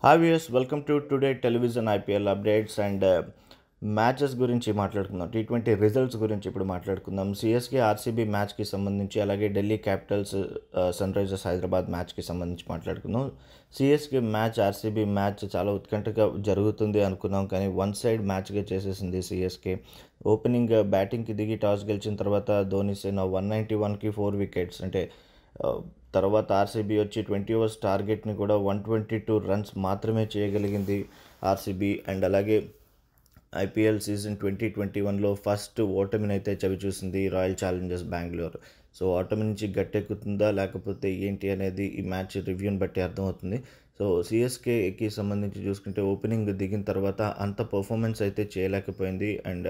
hi viewers welcome to today television IPL updates and matches గురించి మాట్లాడుకుందాం T twenty results గురించి ఇప్పుడు మాట్లాడుకుందాం సిఎస్కే ఆర్సీబీ మ్యాచ్కి సంబంధించి అలాగే Delhi Capitals Sunrisers Hyderabad మ్యాచ్కి సంబంధించి మాట్లాడుకుందాం సిఎస్కే మ్యాచ్ ఆర్సీబీ మ్యాచ్ చాలా ఉత్కంఠగా జరుగుతుంది అనుకున్నాం కానీ వన్ సైడ్ మ్యాచ్గా చేసేసింది సిఎస్కే ఓపెనింగ్ బ్యాటింగ్కి దిగి టాస్ గెలిచిన తర్వాత ధోని సేన వన్ నైంటీ వన్కి ఫోర్ వికెట్స్ అంటే ఆ, తర్వాత ఆర్సీబీ వచ్చి ట్వంటీ ఓవర్స్ టార్గెట్ని కూడా వన్ ట్వంటీ టూ రన్స్ మాత్రమే చేయగలిగింది ఆర్సీబీ అండ్ అలాగే ఐపీఎల్ సీజన్ ట్వంటీ ట్వంటీ వన్లో ఫస్ట్ ఓటమిని అయితే చవి చూసింది రాయల్ ఛాలెంజర్స్ బెంగళూరు సో ఓటమి నుంచి గట్టెక్కుతుందా లేకపోతే ఏంటి అనేది ఈ మ్యాచ్ రివ్యూని బట్టి అర్థమవుతుంది సో సిఎస్కేకి సంబంధించి చూసుకుంటే ఓపెనింగ్ దిగిన తర్వాత అంత పర్ఫార్మెన్స్ అయితే చేయలేకపోయింది అండ్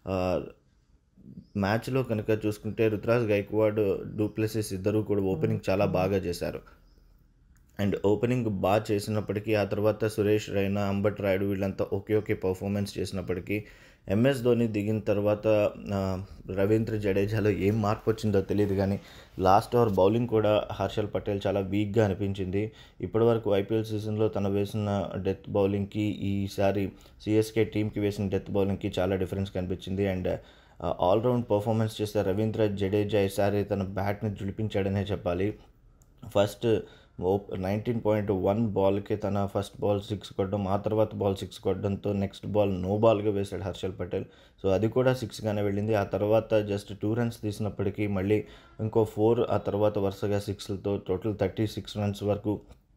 మ్యాచ్లో కనుక చూసుకుంటే రుతురాజ్ గైక్వాడ్ డూప్లెసిస్ ఇద్దరు కూడా ఓపెనింగ్ చాలా బాగా చేశారు అండ్ ఓపెనింగ్ బాగా చేసినప్పటికీ ఆ తర్వాత సురేష్ రైనా అంబట్ రాయుడు వీళ్ళంతా ఒకే ఒకే పర్ఫార్మెన్స్ చేసినప్పటికీ ఎంఎస్ ధోని దిగిన తర్వాత ఆ, రవీంద్ర జడేజాలో ఏం మార్పు వచ్చిందో తెలియదు కానీ లాస్ట్ ఓవర్ బౌలింగ్ కూడా హర్షల్ పటేల్ చాలా వీక్గా అనిపించింది ఇప్పటివరకు ఐపీఎల్ సీజన్లో తను వేసిన డెత్ బౌలింగ్కి ఈసారి సిఎస్కే టీంకి వేసిన డెత్ బౌలింగ్కి చాలా డిఫరెన్స్ కనిపించింది అండ్ ఆల్రౌండ్ పర్ఫార్మెన్స్ చేసే రవీంద్ర జడేజా ఈసారి తన బ్యాట్ని జుడిపించాడనే చెప్పాలి ఫస్ట్ నైన్టీన్ పాయింట్ వన్ బాల్కి తన ఫస్ట్ బాల్ సిక్స్ కొట్టడం ఆ తర్వాత బాల్ సిక్స్ కొట్టడంతో నెక్స్ట్ బాల్ నో బాల్గా వేశాడు హర్షల్ పటేల్ సో అది కూడా సిక్స్గానే వెళ్ళింది ఆ తర్వాత జస్ట్ టూ రన్స్ తీసినప్పటికీ మళ్ళీ ఇంకో ఫోర్ ఆ తర్వాత వరుసగా సిక్స్లతో టోటల్ థర్టీ సిక్స్ రన్స్ వరకు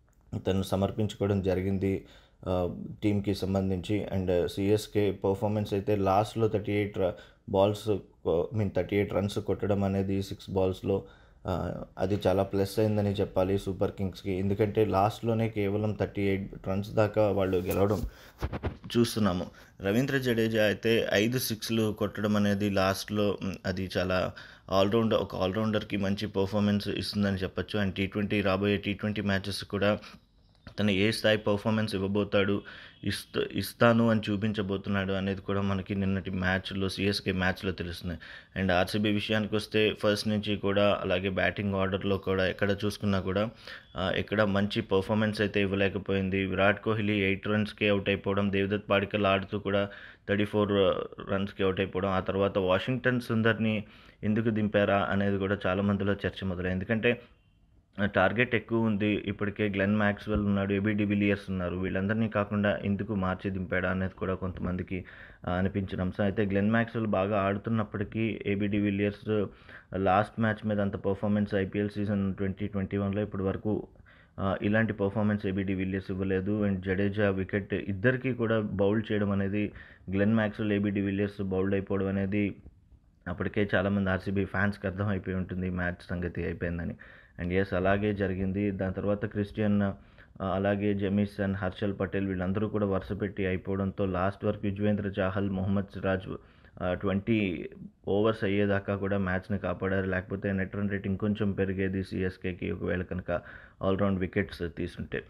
తను సమర్పించుకోవడం జరిగింది ఆ, టీంకి సంబంధించి అండ్ సిఎస్కే పర్ఫార్మెన్స్ అయితే లాస్ట్లో thirty eight balls mean thirty eight runs కొట్టడం అనేది సిక్స్ బాల్స్లో ఆ, అది చాలా ప్లస్ అయిందని చెప్పాలి సూపర్ కింగ్స్కి ఎందుకంటే లాస్ట్లోనే కేవలం థర్టీ ఎయిట్ రన్స్ దాకా వాళ్ళు గెలవడం చూస్తున్నాము రవీంద్ర జడేజా అయితే ఐదు సిక్స్లు కొట్టడం అనేది లాస్ట్లో మ్, అది చాలా ఆల్రౌండ్ ఒక ఆల్రౌండర్కి మంచి పర్ఫార్మెన్స్ ఇస్తుందని చెప్పొచ్చు అండ్ టీ ట్వంటీ రాబోయే టీ ట్వంటీ మ్యాచెస్ కూడా తను ఏ స్థాయి పర్ఫార్మెన్స్ ఇవ్వబోతాడు ఇస్త ఇస్తాను అని చూపించబోతున్నాడు అనేది కూడా మనకి నిన్నటి మ్యాచ్లో సిఎస్కే మ్యాచ్లో తెలుస్తుంది అండ్ ఆర్సీబీ విషయానికి వస్తే ఫస్ట్ నుంచి కూడా అలాగే బ్యాటింగ్ ఆర్డర్లో కూడా ఎక్కడ చూసుకున్నా కూడా ఆ, ఎక్కడ మంచి పర్ఫార్మెన్స్ అయితే ఇవ్వలేకపోయింది విరాట్ కోహ్లీ ఎయిట్ రన్స్కి అవుట్ అయిపోవడం దేవదత్ పాడికల్ ఆడుతూ కూడా థర్టీ ఫోర్ రన్స్కి అవుట్ అయిపోవడం ఆ తర్వాత వాషింగ్టన్ సుందర్ని ఎందుకు దింపారా అనేది కూడా చాలా మందిలో చర్చ మొదలైంది ఎందుకంటే టార్గెట్ ఎక్కువ ఉంది ఇప్పటికే గ్లెన్ మ్యాక్స్వెల్ ఉన్నాడు ఏబీ డివిలియర్స్ ఉన్నారు వీళ్ళందరినీ కాకుండా ఎందుకు మార్చి దింపాడా అనేది కూడా కొంతమందికి ఆ, అనిపించిన అంశం అయితే గ్లెన్ మ్యాక్స్వెల్ బాగా ఆడుతున్నప్పటికీ ఏబీ డివిలియర్స్ లాస్ట్ మ్యాచ్ మీద అంత performance IPL season twenty twenty వన్లో ఇప్పటి వరకు ఆ, ఇలాంటి పర్ఫార్మెన్స్ ఏబీ డివిలియర్స్ ఇవ్వలేదు అండ్ జడేజా వికెట్ ఇద్దరికి కూడా బౌల్ చేయడం అనేది Glenn Maxwell AB de Villiers bowled అయిపోవడం అనేది అప్పటికే చాలామంది ఆర్సీబీ ఫ్యాన్స్కి అర్థం అయిపోయి ఉంటుంది మ్యాచ్ సంగతి అయిపోయిందని అండ్ ఎస్ అలాగే జరిగింది దాని తర్వాత క్రిస్టియన్ ఆ, అలాగే జమీసన్ హర్షల్ పటేల్ వీళ్ళందరూ కూడా వరుస పెట్టి అయిపోవడంతో లాస్ట్ వరకు యుజ్వేంద్ర చాహల్ మొహమ్మద్ సిరాజ్ ట్వంటీ ఓవర్స్ అయ్యేదాకా కూడా మ్యాచ్ని కాపాడారు లేకపోతే నెట్ రన్ రేట్ ఇంకొంచెం పెరిగేది సిఎస్కేకి ఒకవేళ కనుక ఆల్రౌండ్ వికెట్స్ తీసుంటే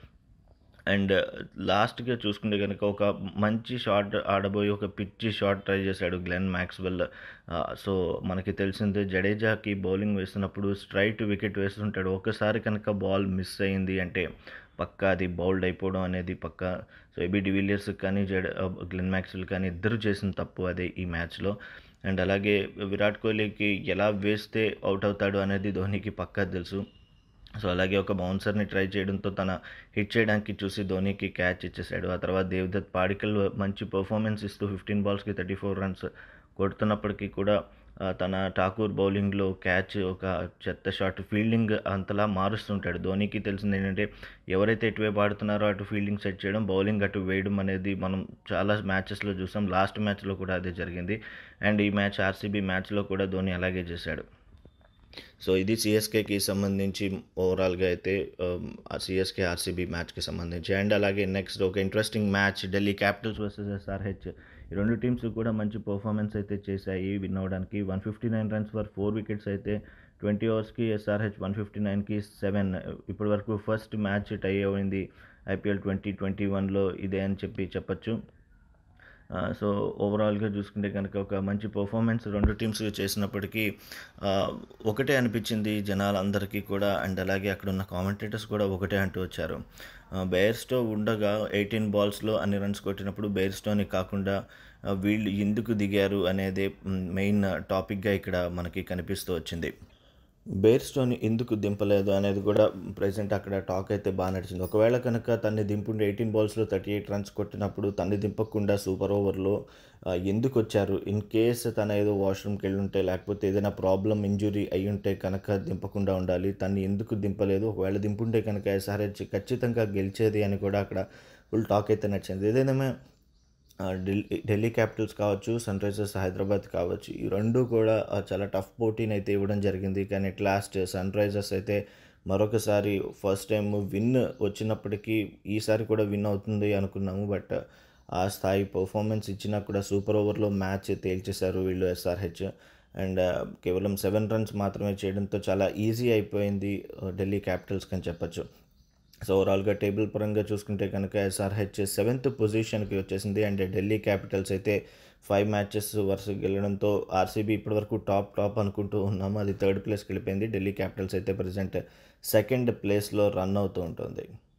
అండ్ లాస్ట్గా చూసుకుంటే కనుక ఒక మంచి షాట్ ఆడబోయి ఒక పిచ్చి షాట్ ట్రై చేశాడు గ్లెన్ మ్యాక్స్వెల్ ఆ, సో మనకి తెలిసిందే జడేజాకి బౌలింగ్ వేస్తున్నప్పుడు స్ట్రైట్ వికెట్ వేస్తుంటాడు ఒకసారి కనుక బాల్ మిస్ అయింది అంటే పక్కా అది బౌల్డ్ అయిపోవడం అనేది పక్కా సో ఏబీ డివిలియర్స్ కానీ జడ గ్లెన్ మ్యాక్స్వెల్ కానీ ఇద్దరు చేసిన తప్పు అదే ఈ మ్యాచ్లో అండ్ అలాగే విరాట్ కోహ్లీకి ఎలా వేస్తే అవుట్ అవుతాడు అనేది ధోనికి పక్కా తెలుసు సో అలాగే ఒక బౌన్సర్ని ట్రై చేయడంతో తన హిట్ చేయడానికి చూసి ధోనికి క్యాచ్ ఇచ్చేసాడు ఆ తర్వాత దేవదత్ పాడికల్ మంచి పర్ఫార్మెన్స్ ఇస్తూ ఫిఫ్టీన్ బాల్స్కి థర్టీ ఫోర్ రన్స్ కొడుతున్నప్పటికీ కూడా ఆ, తన ఠాకూర్ బౌలింగ్లో క్యాచ్ ఒక చెత్త షాట్ ఫీల్డింగ్ అంతలా మారుస్తుంటాడు ధోనికి తెలిసింది ఏంటంటే ఎవరైతే ఎటువైపు ఆడుతున్నారో అటు ఫీల్డింగ్ సెట్ చేయడం బౌలింగ్ అటు వేయడం అనేది మనం చాలా మ్యాచెస్లో చూసాం లాస్ట్ మ్యాచ్లో కూడా అదే జరిగింది అండ్ ఈ మ్యాచ్ ఆర్సీబీ మ్యాచ్లో కూడా ధోని అలాగే చేశాడు సో ఇది సిఎస్కేకి సంబంధించి ఓవరాల్గా అయితే సిఎస్కే ఆర్సీబీ మ్యాచ్కి సంబంధించి అండ్ అలాగే నెక్స్ట్ ఒక interesting match Delhi Capitals versus SRH ఈ రెండు టీమ్స్ కూడా మంచి పర్ఫార్మెన్స్ అయితే చేశాయి విన్ అవ్వడానికి one fifty nine runs for four wickets అయితే ట్వంటీ ఓవర్స్కి ఎస్ఆర్హెచ్ వన్ ఫిఫ్టీ నైన్కి సెవెన్ ఇప్పటి వరకు ఫస్ట్ మ్యాచ్ టై అయింది ఐపీఎల్ ట్వంటీ ట్వంటీ వన్లో ఇదే అని చెప్పి చెప్పచ్చు సో ఓవరాల్గా చూసుకుంటే కనుక ఒక మంచి పర్ఫార్మెన్స్ రెండు టీమ్స్ చేసినప్పటికీ ఆ, ఒకటే అనిపించింది జనాలందరికీ కూడా అండ్ అలాగే అక్కడ ఉన్న కామెంటేటర్స్ కూడా ఒకటే అంటూ వచ్చారు బెయిర్స్టో ఉండగా ఎయిటీన్ బాల్స్లో అన్ని రన్స్ కొట్టినప్పుడు బెయిర్స్టోని కాకుండా ఆ, వీళ్ళు ఎందుకు దిగారు అనేది మెయిన్ టాపిక్గా ఇక్కడ మనకి కనిపిస్తూ వచ్చింది బేర్స్టోని ఎందుకు దింపలేదు అనేది కూడా ప్రజెంట్ అక్కడ టాక్ అయితే బాగా నడిచింది ఒకవేళ కనుక తన్ని దింపుండి ఎయిటీన్ బాల్స్లో థర్టీ ఎయిట్ రన్స్ కొట్టినప్పుడు తన్ని దింపకుండా సూపర్ ఓవర్లో ఆ, ఎందుకు వచ్చారు ఇన్ కేస్ తన ఏదో వాష్రూమ్కి వెళ్ళి ఉంటే లేకపోతే ఏదైనా ప్రాబ్లం ఇంజురీ అయి ఉంటే కనుక దింపకుండా ఉండాలి తన్ని ఎందుకు దింపలేదు ఒకవేళ దింపుంటే కనుక ఎస్ఆర్హెచ్ ఖచ్చితంగా గెలిచేది అని కూడా అక్కడ ఫుల్ టాక్ అయితే నచ్చింది ఏదైనా ఆ, ఢిల్లీ ఢిల్లీ క్యాపిటల్స్ కావచ్చు సన్ రైజర్స్ హైదరాబాద్ కావచ్చు ఈ రెండు కూడా ఆ, చాలా టఫ్ పోటీని అయితే ఇవ్వడం జరిగింది కానీ అట్ లాస్ట్ సన్ రైజర్స్ అయితే మరొకసారి ఫస్ట్ టైం విన్ వచ్చినప్పటికీ ఈసారి కూడా విన్ అవుతుంది అనుకున్నాము బట్ ఆ స్థాయి పర్ఫార్మెన్స్ ఇచ్చినా కూడా సూపర్ ఓవర్లో మ్యాచ్ తేల్చేశారు వీళ్ళు ఎస్ఆర్హెచ్ అండ్ కేవలం సెవెన్ రన్స్ మాత్రమే చేయడంతో చాలా ఈజీ అయిపోయింది ఆ, ఢిల్లీ క్యాపిటల్స్కి అని చెప్పొచ్చు సో ఓవరాల్గా టేబుల్ పరంగా చూసుకుంటే కనుక ఎస్ఆర్హెచ్ సెవెంత్ పొజిషన్కి వచ్చేసింది అండ్ ఢిల్లీ క్యాపిటల్స్ అయితే ఫైవ్ మ్యాచెస్ వరుస గెలవడంతో ఆర్సీబీ ఇప్పటివరకు టాప్ టాప్ అనుకుంటూ ఉన్నాము అది థర్డ్ ప్లేస్కి వెళ్ళిపోయింది ఢిల్లీ క్యాపిటల్స్ అయితే ప్రజెంట్ సెకండ్ ప్లేస్లో రన్ అవుతూ ఉంటుంది